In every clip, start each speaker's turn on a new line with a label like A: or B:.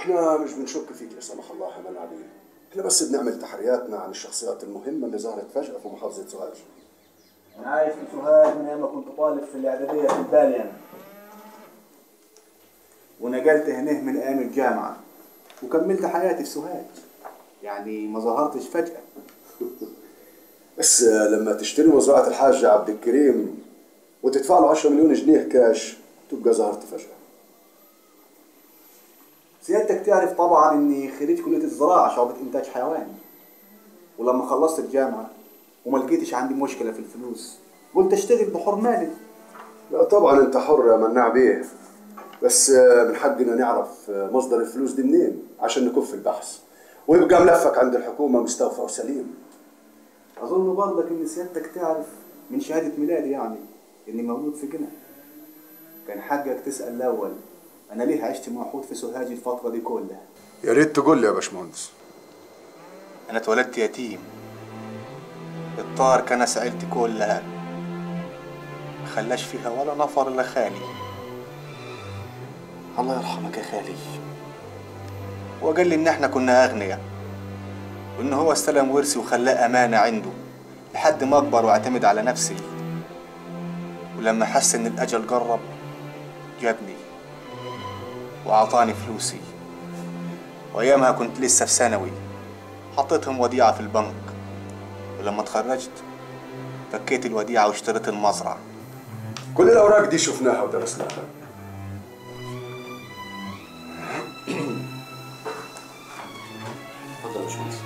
A: احنا مش بنشك فيك لا سمح الله يا منى عبيد احنا بس بنعمل تحرياتنا عن الشخصيات المهمة اللي ظهرت فجأة في محافظة سوهاج
B: انا عايش في سوهاج من ايام ما كنت طالب في الاعداديه في البالي انا ونقلت هنا من ايام الجامعه وكملت حياتي في سوهاج يعني ما ظهرتش فجاه
A: بس آه، لما تشتري مزرعة الحاج عبد الكريم وتدفع له 10 مليون جنيه كاش تبقى ظهرت فجأة
B: سيادتك تعرف طبعا اني خريج كليه الزراعه شعبه انتاج حيواني ولما خلصت الجامعه وما لقيتش عندي مشكله في الفلوس قلت اشتغل بحر مالي
A: لا طبعا انت حر يا مناع بيه بس آه، من حقنا نعرف آه، مصدر الفلوس دي منين عشان نكف البحث ويبقى ملفك عند الحكومة مستوفى وسليم
B: اظن برضك ان سيادتك تعرف من شهاده ميلادي يعني اني مولود في جنة كان حقك تسال الاول انا ليه عشت موحود في سوهاج الفتره دي كلها
A: يا ريت تقول لي يا باشمهندس
C: أنا اتولدت يتيم الطار كنس عيلتي كلها ما خلاش فيها ولا نفر إلا خالي الله يرحمك يا خالي وقال لي إن إحنا كنا أغنياء وإن هو استلم ورثي وخلاه أمانة عنده لحد ما أكبر واعتمد على نفسي ولما حس إن الأجل قرب جابني وأعطاني فلوسي وأيامها كنت لسه في ثانوي حطيتهم وديعة في البنك ولما اتخرجت فكيت الوديعة واشتريت المزرعة
A: كل الأوراق دي شفناها ودرسناها
B: اتفضل يا باشمهندس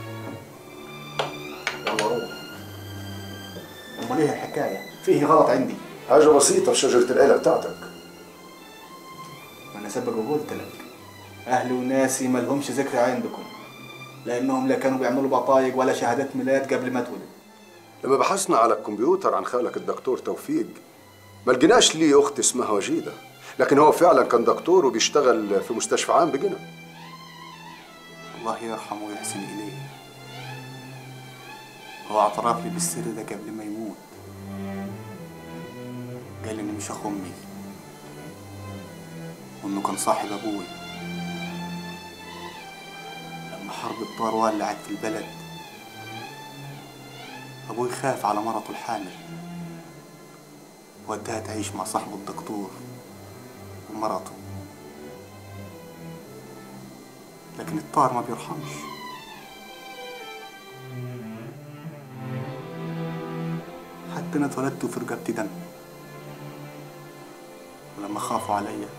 B: يلا روح امال ايه الحكايه فيه غلط عندي
A: حاجة بسيطة في شجرة العيلة بتاعتك
B: ما انا سبق وقلت لك اهلي وناسي ما لهمش ذكر عندكم لانهم لا كانوا بيعملوا بطايق ولا شهادات ميلاد قبل ما اتولد
A: لما بحثنا على الكمبيوتر عن خالك الدكتور توفيق ما لقيناش ليه أخت اسمها وجيدة لكن هو فعلا كان دكتور وبيشتغل في مستشفى عام بجنة
C: الله يرحمه ويحسن إليه هو اعترف لي بالسر ده قبل ما يموت قال لي إني مش أخو أمي وإنه كان صاحب أبوي لما حرب الطار ولعت في البلد أبوي خاف على مرته الحامل وداها تعيش مع صاحبه الدكتور ومرته لكن الطار ما بيرحمش حتى انا اتولدت وفي رقبتي دم ولما خافوا عليا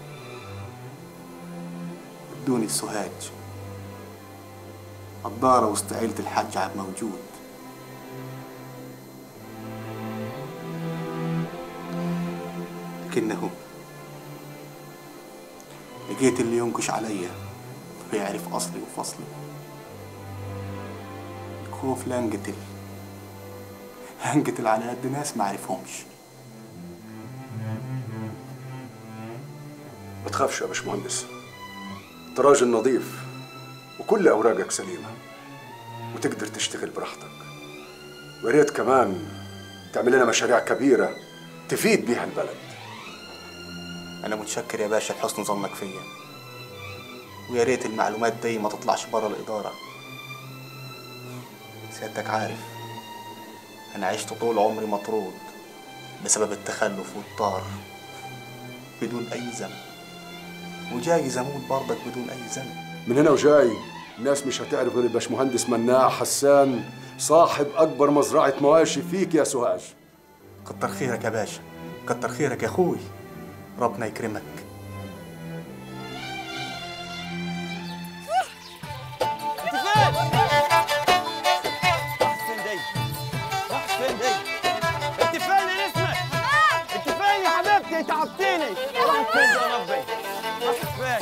C: ادوني السوهاج الدار وسط عيلة الحاج عبد موجود لكنه لقيت اللي ينكش عليا ويعرف أصلي وفصلي الخوف لا انقتل هنقتل على قد ناس ما عرفهمش
A: ما تخافش يا باشمهندس انت راجل نظيف وكل أوراقك سليمة وتقدر تشتغل براحتك ويا ريت كمان تعمل لنا مشاريع كبيرة تفيد بيها البلد
C: أنا متشكر يا باشا لحسن ظنك فيا ويا ريت المعلومات دي ما تطلعش بره الإدارة سيادتك عارف أنا عشت طول عمري مطرود بسبب التخلف والطار بدون أي ذنب وجايز أموت برضك بدون أي ذنب
A: من هنا وجاي الناس مش هتعرف غير الباشمهندس مناع حسان صاحب أكبر مزرعة مواشي فيك يا سوهاج
C: كتر خيرك يا باشا كتر خيرك يا أخوي ربنا يكرمك
D: انت فين؟ راحت فين دي؟ راحت فين دي؟ انت فين يا اسمك؟ انت فين يا حبيبتي؟ تعبتيني راحت فين يا ربي؟ راحت فين؟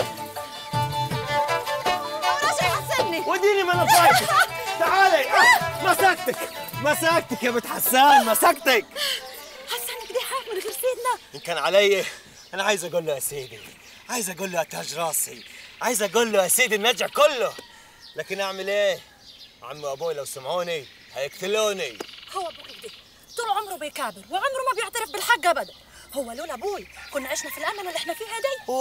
E: راسي يحسني
D: وديني من فايتك تعالي آه، مسكتك مسكتك يا بنت حسان مسكتك
E: حسنك دي حاف من غير سيدنا
D: ان كان علي انا عايز اقول له يا سيدي عايز اقول له يا تاج راسي عايز اقول له يا سيدي النجع كله لكن اعمل ايه عم ابوي لو سمعوني هيقتلوني
E: هو ابوك كده طول عمره بيكابر وعمره ما بيعترف بالحق ابدا هو لولا ابوي كنا عشنا في الامن اللي احنا فيها دي
D: هو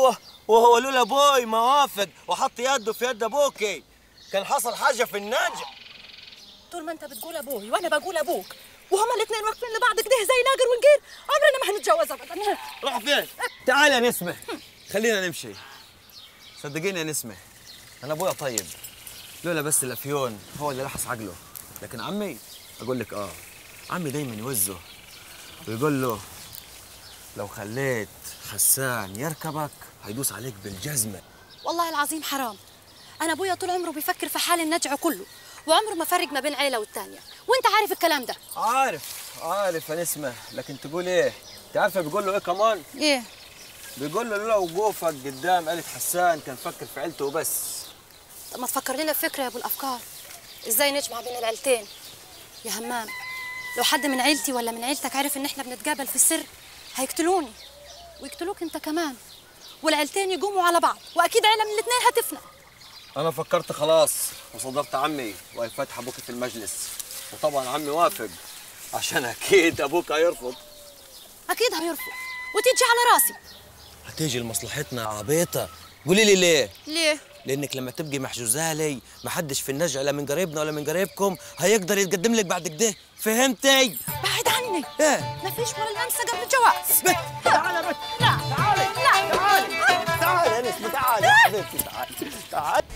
D: وهو لولا ابوي ما وافق وحط يده في يد ابوكي كان حصل حاجه في النجع
E: طول ما انت بتقول ابوي وانا بقول ابوك وهما الاثنين واقفين لبعض كده زي ناقر ونقير عمرنا ما هنتجوز ابدا
D: روح فين تعال يا نسمه خلينا نمشي صدقيني يا نسمه انا ابويا طيب لولا بس الافيون هو اللي لحس عقله لكن عمي اقول لك اه عمي دايما يوزه ويقول له لو خليت حسان يركبك هيدوس عليك بالجزمه
E: والله العظيم حرام انا ابويا طول عمره بيفكر في حال النجع كله وعمره ما فرق ما بين عيله والتانيه وانت عارف الكلام ده
D: عارف عارف يا نسمه لكن تقول ايه انت عارفه بيقول له ايه كمان
E: ايه
D: بيقول له لولا وقوفك قدام عيله حسان كان فكر في عيلته وبس
E: طب ما تفكر لنا بفكره يا ابو الافكار ازاي نجمع بين العيلتين يا همام لو حد من عيلتي ولا من عيلتك عرف ان احنا بنتقابل في السر هيقتلوني ويقتلوك انت كمان والعيلتين يقوموا على بعض واكيد عيله من الاثنين هتفنى
D: انا فكرت خلاص وصدرت عمي وهي فاتحه ابوك في المجلس وطبعا عمي وافق عشان اكيد ابوك هيرفض
E: اكيد هيرفض وتيجي على راسي
D: هتيجي لمصلحتنا يا عبيطه قولي لي ليه
E: ليه
D: لانك لما تبقي محجوزه لي ما حدش في النجع لا من قريبنا ولا من قريبكم هيقدر يتقدم لك بعد كده فهمتي
E: بعد عني
D: ايه
E: ما فيش ولا الانسه قبل الجواز
D: بت تعالى بت
E: لا
D: تعالي
E: لا
D: تعالي تعالي يا نسمة تعالي يا حبيبتي تعالي تعالي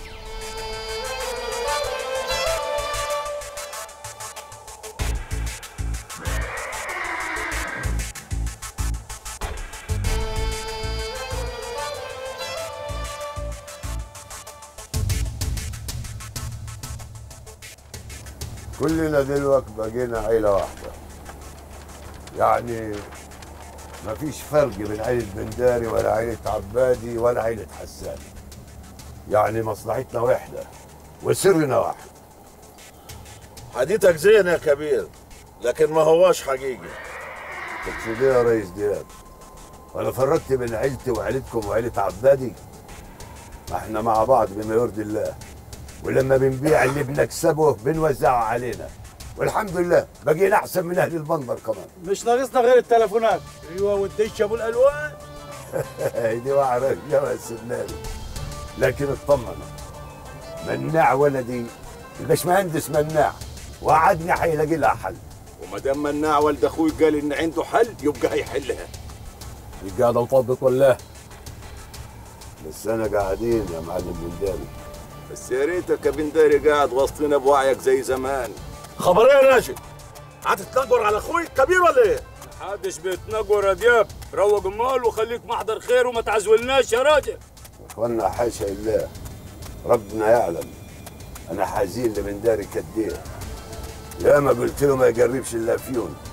F: كلنا دلوقتي بقينا عيلة واحدة يعني ما فيش فرق بين عيلة بنداري ولا عيلة عبادي ولا عيلة حسان يعني مصلحتنا واحدة وسرنا واحد
G: حديثك زين يا كبير لكن ما هواش حقيقي
F: تقصد ايه يا ريس دياب وانا فرقت بين عيلتي وعيلتكم وعيلة عبادي ما احنا مع بعض بما يرضي الله ولما بنبيع اللي بنكسبه بنوزعه علينا والحمد لله بقينا احسن من اهل البندر كمان
H: مش ناقصنا غير التليفونات ايوه والدش ابو الالوان
F: دي واحدة جوا السناري لكن اطمنوا مناع ولدي الباشمهندس مناع وعدني حيلاقي لها حل
G: وما دام مناع والد اخوي قال ان عنده حل يبقى هيحلها
F: يبقى هذا وطبق ولا بس انا قاعدين يا معلم بنداري
G: بس يا ريتك يا بنداري قاعد وسطنا بوعيك زي زمان
H: خبر ايه يا راشد هتتنقر على اخوي الكبير ولا ايه محدش بيتنقر يا دياب روق المال وخليك محضر خير وما تعزولناش يا راجل
F: اخوانا حاشا لله ربنا يعلم انا حزين لبنداري كديه يا ما قلت له ما يقربش الا فيون